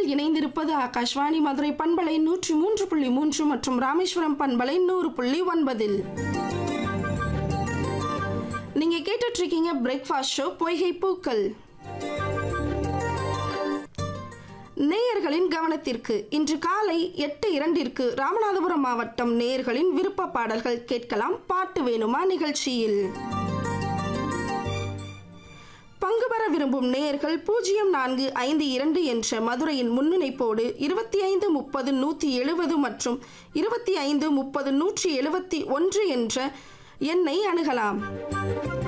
நேர்கள் இணைந்திருப்பது ஆகாஷ்வாணி மதுரை பண்பலை நூற்றி மூன்று புள்ளி மூன்று மற்றும் ராமேஸ்வரம் பண்பலை நூறு புள்ளி ஒன்பதில் நீங்க கேட்டுட்டு இருக்கீங்க பிரேக்ஃபாஸ்ட் ஷோ பொய்கை பூக்கள் நேயர்களின் கவனத்திற்கு இன்று காலை எட்டு இரண்டிற்கு ராமநாதபுரம் மாவட்டம் நேயர்களின் விருப்ப பாடல்கள் கேட்கலாம் பாட்டு வேணுமா நிகழ்ச்சியில் பங்கு பெற விரும்பும் நேயர்கள் பூஜ்ஜியம் நான்கு ஐந்து இரண்டு என்ற மதுரையின் முன்னிணைப்போடு இருபத்தி ஐந்து முப்பது நூற்றி எழுபது மற்றும் இருபத்தி ஐந்து முப்பது நூற்றி எழுபத்தி ஒன்று என்ற எண்ணை அணுகலாம்